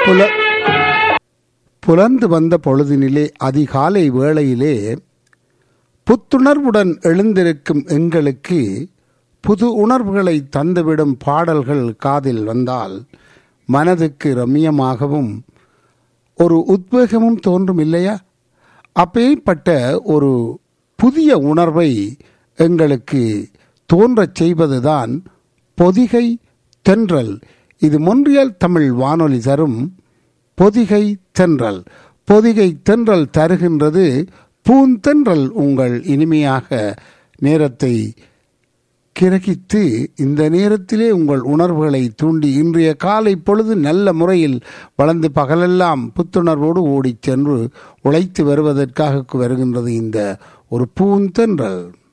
புல புலர்ந்து வந்த பொழுதினிலே அதிகாலை வேளையிலே புத்துணர்வுடன் எழுந்திருக்கும் எங்களுக்கு புது உணர்வுகளை தந்துவிடும் பாடல்கள் காதில் வந்தால் மனதுக்கு ரம்மியமாகவும் ஒரு உத்வேகமும் தோன்றும் இல்லையா அப்பேற்பட்ட ஒரு புதிய உணர்வை எங்களுக்கு தோன்றச் செய்வதுதான் பொதிகை தென்றல் இது மொன்றியல் தமிழ் வானொலி தரும் பொதிகை தென்றல் பொதிகை தென்றல் தருகின்றது பூந்தென்றல் உங்கள் இனிமையாக நேரத்தை கிரகித்து இந்த நேரத்திலே உங்கள் உணர்வுகளை தூண்டி இன்றைய காலை பொழுது நல்ல முறையில் வளர்ந்து பகலெல்லாம் புத்துணர்வோடு ஓடிச் சென்று உழைத்து வருவதற்காக வருகின்றது இந்த ஒரு பூந்தென்றல்